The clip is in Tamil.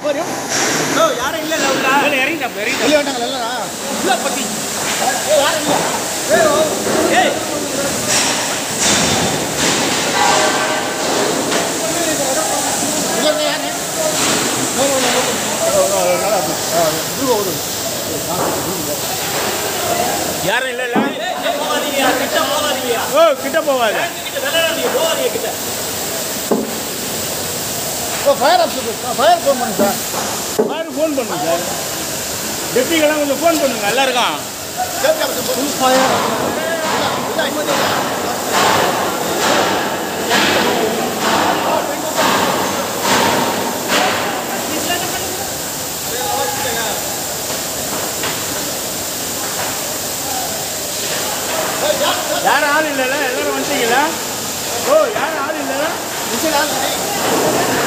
போறியும் ஓ யாரும் இல்ல இல்ல உள்ள வெளில இறங்கிட்டா இறங்கிட்டா வெளியே வந்தாங்க இல்லைண்ணா உள்ள பத்தி யாரும் இல்லை ஏய் இல்லை யாரு நோ நோ நோ நோ நல்லா இது வரும் யாரும் இல்ல இல்ல போகாதீங்க கிட்ட போகாதீங்க ஓ கிட்ட போவாது கிட்ட விளையாடாதீங்க போகாதீங்க கிட்ட ஓ ஃபயர் ஆஃபீஸர் ஃபயர் ஃபோன் பண்ணு சார் யாரும் ஃபோன் பண்ணுங்க சார் டெப்டிக்கெல்லாம் கொஞ்சம் ஃபோன் பண்ணுங்க எல்லாருக்கும் சேஃப்டி ஆஃபீஸர் ஃபுல் ஃபயர் இல்லை இல்லை யாரும் ஆள் இல்லைல்ல எல்லாரும் வந்துட்டீங்களா ஓ யாரும் ஆள் இல்லைல்ல மிஷின் ஆன் பண்ணி